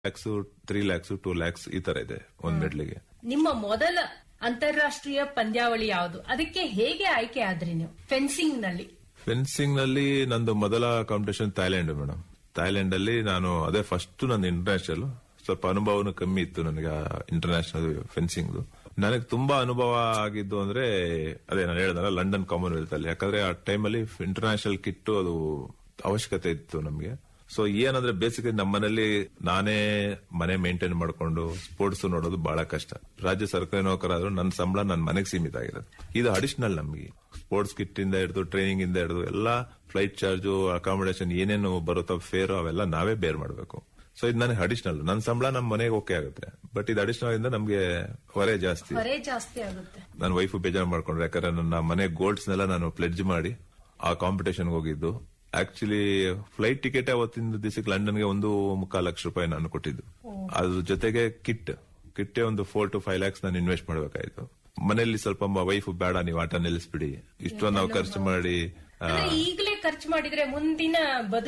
lakhs three lakhs two lakhs ಈ ತರ ಇದೆ ಒಂದ್ ಮೆಡ್ಲಿಗೆ ನಿಮ್ಮ ಮೊದಲ ಅಂತಾರಾಷ್ಟ್ರೀಯ ಪಂದ್ಯಾವಳಿ ಯಾವುದು ಅದಕ್ಕೆ ಹೇಗೆ ಆಯ್ಕೆ ಆದ್ರಿ ನೀವು ಫೆನ್ಸಿಂಗ್ ನಲ್ಲಿ ಫೆನ್ಸಿಂಗ್ ನಲ್ಲಿ ನಂದು ಮೊದಲ ಕಾಂಪಿಟೇಷನ್ ಥೈಲ್ಯಾಂಡ್ ಮೇಡಮ್ ಥೈಲ್ಯಾಂಡ್ ಅಲ್ಲಿ ನಾನು ಅದೇ ಫಸ್ಟ್ ನಂದು ಇಂಟರ್ನ್ಯಾಷನಲ್ ಸ್ವಲ್ಪ ಅನುಭವನು ಕಮ್ಮಿ ಇತ್ತು ನನಗೆ ಇಂಟರ್ನ್ಯಾಷನಲ್ ಫೆನ್ಸಿಂಗ್ ನನಗೆ ತುಂಬಾ ಅನುಭವ ಆಗಿದ್ದು ಅಂದ್ರೆ ಅದೇ ನಾನು ಹೇಳಿದಲ್ಲ ಲಂಡನ್ ಕಾಮನ್ವೆಲ್ತ್ ಅಲ್ಲಿ ಯಾಕಂದ್ರೆ ಆ ಟೈಮಲ್ಲಿ ಇಂಟರ್ನ್ಯಾಷನಲ್ ಕಿಟ್ ಅದು ಅವಶ್ಯಕತೆ ಇತ್ತು ನಮಗೆ ಸೊ ಏನಂದ್ರೆ ಬೇಸಿಕಲಿ ನಮ್ಮ ಮನೇಲಿ ನಾನೇ ಮನೆ ಮೇಂಟೈನ್ ಮಾಡ್ಕೊಂಡು ಸ್ಪೋರ್ಟ್ಸ್ ನೋಡೋದು ಬಹಳ ಕಷ್ಟ ರಾಜ್ಯ ಸರ್ಕಾರಿ ನೌಕರಾದ್ರೂ ನನ್ನ ಸಂಬಳ ನನ್ನ ಮನೆಗೆ ಸೀಮಿತ ಆಗಿರೋದು ಇದು ಅಡಿಷನಲ್ ನಮಗೆ ಸ್ಪೋರ್ಟ್ಸ್ ಕಿಟ್ ಇಂದ ಹಿಡಿದು ಟ್ರೈನಿಂಗ್ ಇಂದ ಹಿಡಿದು ಎಲ್ಲಾ ಫ್ಲೈಟ್ ಚಾರ್ಜು ಅಕಾಮಿಡೇಷನ್ ಏನೇನು ಬರುತ್ತೋ ಫೇರು ಅವೆಲ್ಲ ನಾವೇ ಬೇರ್ ಮಾಡಬೇಕು ಸೊ ಇದು ನನಗೆ ಅಡಿಷನಲ್ ನನ್ನ ಸಂಬಳ ನಮ್ಮ ಮನೆಗೆ ಓಕೆ ಆಗುತ್ತೆ ಬಟ್ ಇದು ಅಡಿಷನಲ್ ಇಂದ ನಮಗೆ ಹೊರೆ ಜಾಸ್ತಿ ಹೊರೆ ಜಾಸ್ತಿ ಆಗುತ್ತೆ ನನ್ನ ವೈಫ್ ಬೇಜಾರು ಮಾಡ್ಕೊಂಡ್ರೆ ಯಾಕಂದ್ರೆ ನನ್ನ ಮನೆ ಗೋಲ್ಡ್ಸ್ ನೆಲ್ಲ ನಾನು ಪ್ಲೆಡ್ಜ್ ಮಾಡಿ ಆ ಕಾಂಪಿಟೇಷನ್ ಹೋಗಿದ್ದು ಆಕ್ಚುಲಿ ಫ್ಲೈಟ್ ಟಿಕೆಟ್ ಅವತ್ತಿನ ದಿವಸಕ್ಕೆ ಲಂಡನ್ಗೆ ಒಂದು ಮುಕ್ಕಾಲು ಲಕ್ಷ ರೂಪಾಯಿ ನಾನು ಕೊಟ್ಟಿದ್ದು ಅದ್ರ ಜೊತೆಗೆ ಕಿಟ್ ಕಿಟ್ಟೆ ಒಂದು ಫೋರ್ ಟು ಫೈವ್ ಲ್ಯಾಕ್ಸ್ ನಾನು ಇನ್ವೆಸ್ಟ್ ಮಾಡಬೇಕಾಯ್ತು ಮನೆಯಲ್ಲಿ ಸ್ವಲ್ಪ ವೈಫ್ ಬೇಡ ನೀವು ಆಟ ನಿಲ್ಲಿಸ್ಬಿಡಿ ಇಷ್ಟೊಂದು ನಾವು ಖರ್ಚು ಮಾಡಿ ಆ, ಅಂದ್ರೆ ಈಗಲೇ ಖರ್ಚು ಮಾಡಿದ್ರೆ ಮುಂದಿನ ಬದುಕು